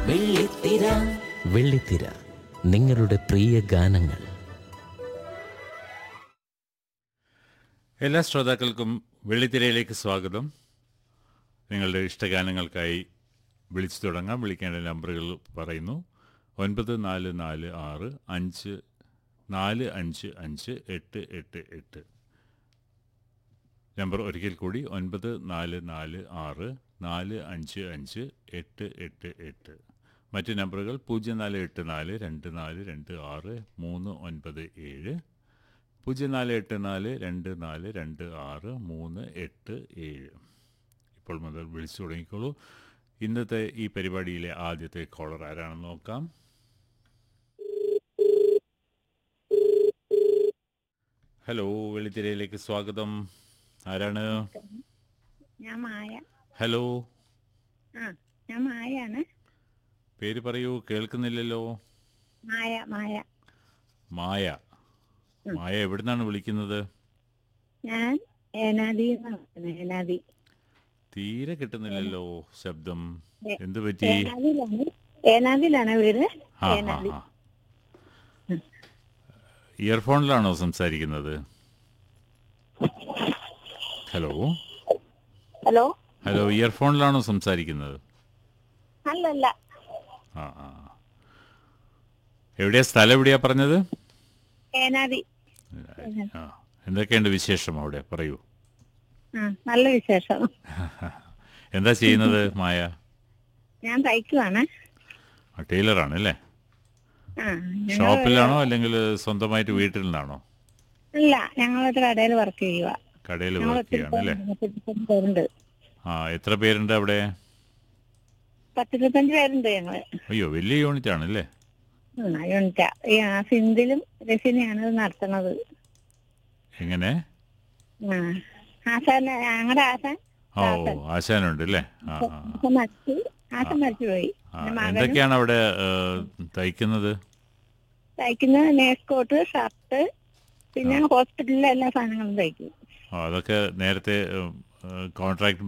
വെള്ളിത്തിര വെള്ളിത്തിര നിങ്ങളുടെ പ്രിയ ഗാനങ്ങൾ എല്ലാ ശ്രോതാക്കൾക്കും വെള്ളിത്തിരയിലേക്ക് സ്വാഗതം നിങ്ങളുടെ ഇഷ്ടഗാനങ്ങൾക്കായി വിളിച്ചു തുടങ്ങാം വിളിക്കേണ്ട നമ്പറുകൾ പറയുന്നു ഒൻപത് നാല് നാല് ആറ് അഞ്ച് നാല് അഞ്ച് അഞ്ച് എട്ട് എട്ട് എട്ട് നമ്പർ ഒരിക്കൽ കൂടി ഒൻപത് നാല് നാല് ആറ് നാല് അഞ്ച് അഞ്ച് എട്ട് എട്ട് എട്ട് മറ്റ് നമ്പറുകൾ പൂജ്യം നാല് എട്ട് നാല് രണ്ട് നാല് രണ്ട് ആറ് മൂന്ന് ഒൻപത് ഏഴ് പൂജ്യം നാല് എട്ട് നാല് രണ്ട് നാല് രണ്ട് ആറ് മൂന്ന് എട്ട് ഏഴ് ഇപ്പോൾ മുതൽ വിളിച്ചു തുടങ്ങിക്കോളൂ ഇന്നത്തെ ഈ പരിപാടിയിലെ ആദ്യത്തെ കോളർ ആരാണെന്ന് നോക്കാം ഹലോ വെള്ളിത്തിരയിലേക്ക് സ്വാഗതം ആരാണ് ഞാൻ മായ ഹലോ ആ ഞാൻ മായാണ് പേര് പറയൂ കേൾക്കുന്നില്ലല്ലോ മായ മായ മായ മായ എവിടുന്നാണ് വിളിക്കുന്നത് ഞാൻ ഏനാദി ഏനാദി തീരെ കിട്ടുന്നില്ലല്ലോ ശബ്ദം ഏ- എന്ത് പറ്റി ഏനാദിയിലാണ് ഏനാദിയിലാണ് വീട് ആ, ആ, ഏനാദി ആ. ഇയർഫോണിലാണോ സംസാരിക്കുന്നത് ഹലോ ഹലോ ഹലോ ഇയർഫോണിലാണോ സംസാരിക്കുന്നത് അല്ലല്ല ആ ആ എവിടെയാ സ്ഥലം എവിടെയാ പറഞ്ഞത് ഏനാദി ആ എന്തൊക്കെയുണ്ട് വിശേഷം അവിടെ പറയൂ ആ നല്ല വിശേഷം എന്താ ചെയ്യുന്നത് മായ ഞാൻ തയ്ക്കുവാണ് ആ, ടൈലറാണ് അല്ലേ ആ ഞങ്ങൾ ഷോപ്പിലാണോ അല്ലെങ്കിൽ സ്വന്തമായിട്ട് വീട്ടിൽ നിന്നാണോ ഇല്ല ഞങ്ങളൊരു കടയിൽ വർക്ക് ചെയ്യുക കടയിൽ ഞങ്ങൾ വർക്ക് ഒത്തിരി ചെയ്യാണ് അല്ലേ പത്തിരുപത്തഞ്ച് പേരുണ്ട് ആ എത്ര പേരുണ്ട് അവിടെ പത്തിരുപത്തഞ്ച് പേരുണ്ട് ഞങ്ങള് അയ്യോ വലിയ യൂണിറ്റ് ആണ് അല്ലേ ഉം, യൂണിറ്റാ ഈ ആ സിന്ധിലും രസിനെയാണ് ഇത് നടത്തുന്നത് എങ്ങനെ ആ ആശാൻ ഞങ്ങളുടെ ആശാൻ ഓ ആശാനുണ്ട് അല്ലേ ആ ആ ആശാൻ മരിച്ചു ആശാൻ മരിച്ചു പോയി ആ, പിന്നെ മകനും എന്തൊക്കെയാണ് അവിടെ ഏ, തയ്ക്കുന്നത് തയ്ക്കുന്ന നേഴ്സ് കോട്ട് ഷർട്ട് പിന്നെ ഹോസ്പിറ്റലിലെ എല്ലാ സാധനങ്ങളും തയ്ക്കും ആ, അതൊക്കെ നേരത്തെ കോൺട്രാക്ട്